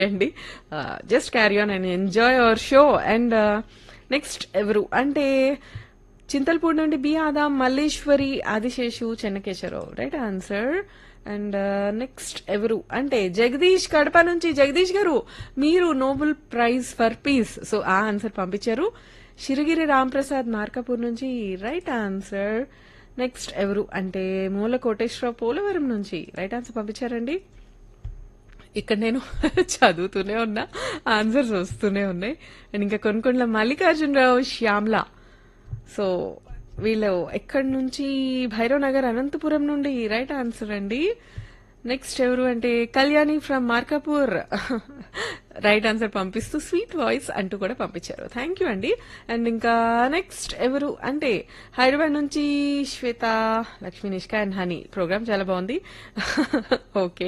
అండి just carry on and enjoy our show and next ఎవరు అంటే చింతల్పూడి నుండి B Adam Malleswari Adiseshu Chennakeswararao right answer and next ఎవరు అంటే జగదీష్ కడప నుంచి జగదీష్ గారు మీరు Nobel prize for peace so ఆ ఆన్సర్ పంపించారు షిరిగిరి రాంప్రసాద్ మార్కాపూర్ నుంచి రైట్ ఆన్సర్ నెక్స్ట్ ఎవరు అంటే మూల కోటేశ్వరరావు పోలవరం నుంచి రైట్ ఆన్సర్ పంపించారండి ఇక్కడ నేను చదువుతూనే ఉన్నా ఆన్సర్స్ వస్తూనే ఉన్నాయి అండ్ ఇంకా కొన్ని కొన్ని మల్లికార్జునరావు శ్యామ్ల సో వీళ్ళు ఎక్కడి నుంచి భైరవ్ నగర్ అనంతపురం నుండి రైట్ ఆన్సర్ అండి నెక్స్ట్ ఎవరు అంటే Kalyani from Markapur right answer పంపిస్తూ స్వీట్ వాయిస్ అంటూ కూడా పంపించారు థ్యాంక్ యూ అండి అండ్ ఇంకా నెక్స్ట్ ఎవరు అంటే హైదరాబాద్ నుంచి Swetha Lakshmi Nishka and Honey program చాలా బాగుంది ఓకే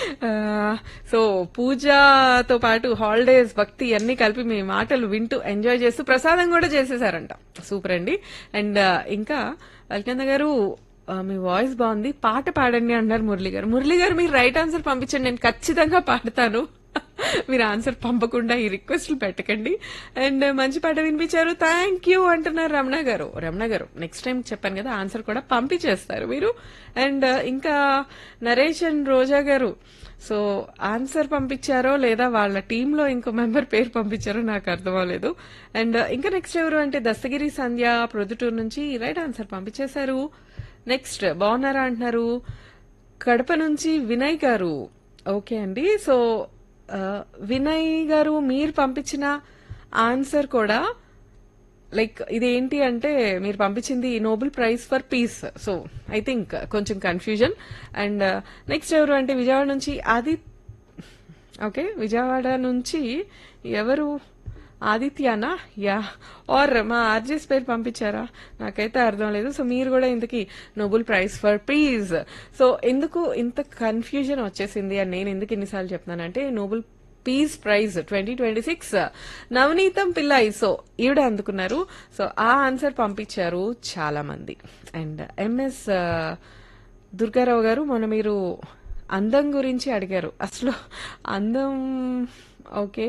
సో పూజతో పాటు హాలిడేస్ భక్తి అన్ని కలిపి మీ మాటలు వింటూ ఎంజాయ్ చేస్తూ ప్రసాదం కూడా చేసేసారంట సూపర్ అండి అండ్ ఇంకా వల్కంద గారు ఆ, మీ వాయిస్ బాగుంది పాట పాడండి అన్నారు మురళి గారు మురళి గారు మీరు రైట్ ఆన్సర్ పంపించండి నేను ఖచ్చితంగా పాడతాను మీరు ఆన్సర్ పంపకుండా ఈ రిక్వెస్ట్లు పెట్టకండి అండ్ మంచి పాట వినిపించారు థ్యాంక్ యూ అంటున్నారు రమణ గారు రమణ గారు నెక్స్ట్ టైం చెప్పాను కదా ఆన్సర్ కూడా పంపించేస్తారు మీరు అండ్ ఇంకా నరేష్ అండ్ రోజా గారు సో ఆన్సర్ పంపించారో లేదా వాళ్ళ టీంలో ఇంకో మెంబర్ పేరు పంపించారో నాకు అర్థం అవ్వలేదు అండ్ ఇంకా నెక్స్ట్ ఎవరు అంటే దస్తగిరి సంధ్య ప్రొద్దుటూరు నుంచి రైట్ ఆన్సర్ పంపించేశారు నెక్స్ట్ బాగున్నారా అంటున్నారు కడప నుంచి వినయ్ గారు ఓకే అండి సో ఆ, వినయ్ గారు మీరు పంపించిన ఆన్సర్ కూడా లైక్ ఇదేంటి అంటే మీరు పంపించింది Nobel prize for peace so I think కొంచెం కన్ఫ్యూజన్ అండ్ నెక్స్ట్ ఎవరు అంటే విజయవాడ నుంచి ఆది ఓకే విజయవాడ నుంచి ఎవరు ఆదిత్యానా యా ఆర్ మా ఆర్జెస్ పేరు పంపించారా నాకైతే అర్థం లేదు సో మీరు కూడా ఇంతకీ Nobel prize for peace so ఎందుకు ఇంత కన్ఫ్యూజన్ వచ్చేసింది అని నేను ఎందుకు ఎన్నిసార్లు చెప్తున్నానంటే Nobel peace prize twenty twenty six Navaneetham Pillai so ఈవిడ అందుకున్నారు సో ఆ ఆన్సర్ పంపించారు చాలా మంది అండ్ ఎంఎస్ దుర్గారావు గారు మొన్న మీరు అందం గురించి అడిగారు అసలు అందం ఓకే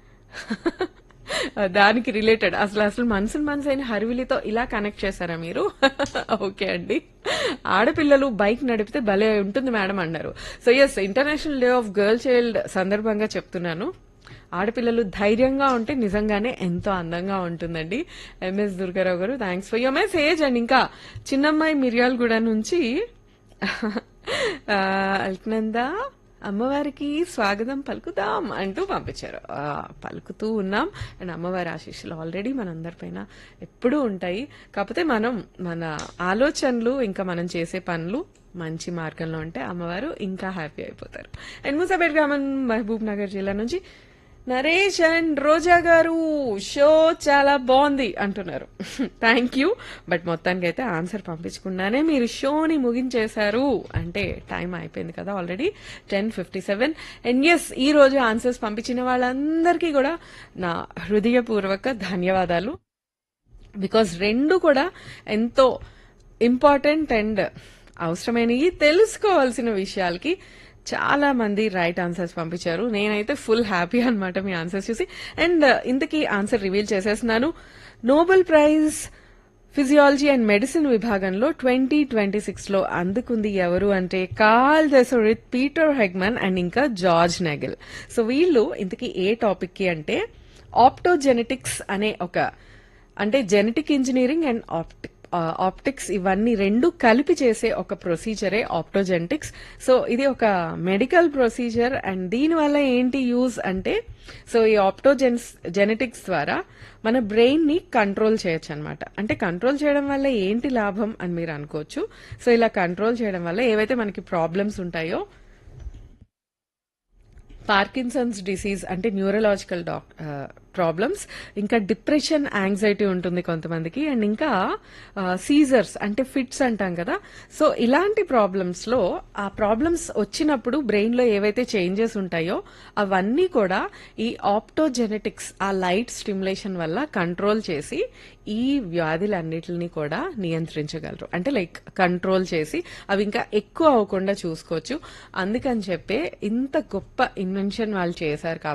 దానికి రిలేటెడ్ అసలు అసలు మనసుని మనసు అయిన హరివిలితో ఇలా కనెక్ట్ చేశారా మీరు ఓకే అండి ఆడపిల్లలు బైక్ నడిపితే భలే ఉంటుంది మేడం అన్నారు so yes international day of girl child సందర్భంగా చెప్తున్నాను ఆడపిల్లలు ధైర్యంగా ఉంటే నిజంగానే ఎంతో అందంగా ఉంటుందండి ఎంఎస్ దుర్గారావు గారు thanks for your message and ఇంకా చిన్నమ్మాయి మిర్యాలగూడ నుంచి అల్కనంద అమ్మవారికి స్వాగతం పలుకుదాం అంటూ పంపించారు ఆ, పలుకుతూ ఉన్నాం అండ్ అమ్మవారి ఆశీస్సులు ఆల్రెడీ మనందరిపైన ఎప్పుడూ ఉంటాయి కాకపోతే మనం మన ఆలోచనలు ఇంకా మనం చేసే పనులు మంచి మార్గంలో ఉంటే అమ్మవారు ఇంకా హ్యాపీ అయిపోతారు అండ్ ముసాబేట్ గ్రామం మహబూబ్ నగర్ జిల్లా నుంచి నరేష్ అండ్ రోజా గారు షో చాలా బాగుంది అంటున్నారు థ్యాంక్ యూ బట్ మొత్తానికి అయితే ఆన్సర్ పంపించకుండానే మీరు షోని ముగించేశారు అంటే టైం అయిపోయింది కదా already ten fifty seven and yes ఈ రోజు ఆన్సర్స్ పంపించిన వాళ్ళందరికీ కూడా నా హృదయపూర్వక ధన్యవాదాలు బికాజ్ రెండు కూడా ఎంతో ఇంపార్టెంట్ అండ్ అవసరమైనవి తెలుసుకోవాల్సిన విషయాలకి చాలా మంది రైట్ ఆన్సర్స్ పంపించారు నేనైతే ఫుల్ హ్యాపీ అన్నమాట మీ ఆన్సర్స్ చూసి అండ్ ఇంతకీ ఆన్సర్ రివీల్ చేసేస్తున్నాను Nobel prize physiology and medicine విభాగంలో ట్వంటీ ట్వంటీ సిక్స్ లో అందుకుంది ఎవరు అంటే Karl Deisseroth Peter Hegemann and ఇంకా జార్జ్ నెగల్ సో వీళ్ళు ఇంతకీ ఏ టాపిక్ కి అంటే ఆప్టోజెనెటిక్స్ అనే ఒక అంటే genetic engineering and optic optics ఇవన్నీ రెండు కలిపి చేసే ఒక ప్రొసీజరే ఆప్టోజెనెటిక్స్ సో ఇది ఒక మెడికల్ ప్రొసీజర్ అండ్ దీని వల్ల ఏంటి యూజ్ అంటే సో ఈ ఆప్టోజెన్స్ జెనెటిక్స్ ద్వారా మన బ్రెయిన్ ని కంట్రోల్ చేయొచ్చు అనమాట అంటే కంట్రోల్ చేయడం వల్ల ఏంటి లాభం అని మీరు అనుకోవచ్చు సో ఇలా కంట్రోల్ చేయడం వల్ల ఏవైతే మనకి ప్రాబ్లమ్స్ ఉంటాయో పార్కిన్సన్స్ డిసీజ్ అంటే న్యూరలాజికల్ డాక్ ప్రాబ్లమ్స్ ఇంకా డిప్రెషన్ యాంగ్జైటీ ఉంటుంది కొంతమందికి అండ్ ఇంకా సీజర్స్ అంటే ఫిట్స్ అంటాం కదా సో ఇలాంటి ప్రాబ్లమ్స్ లో ఆ ప్రాబ్లమ్స్ వచ్చినప్పుడు బ్రెయిన్ లో ఏవైతే చేంజెస్ ఉంటాయో అవన్నీ కూడా ఈ ఆప్టోజెనెటిక్స్ ఆ లైట్ స్టిమ్యులేషన్ వల్ల కంట్రోల్ చేసి ఈ వ్యాధులన్నిటిని కూడా నియంత్రించగలరు అంటే లైక్ కంట్రోల్ చేసి అవి ఇంకా ఎక్కువ అవ్వకుండా చూసుకోవచ్చు అందుకని చెప్పే ఇంత గొప్ప ఇన్వెన్షన్ వాళ్ళు చేశారు కాబట్టి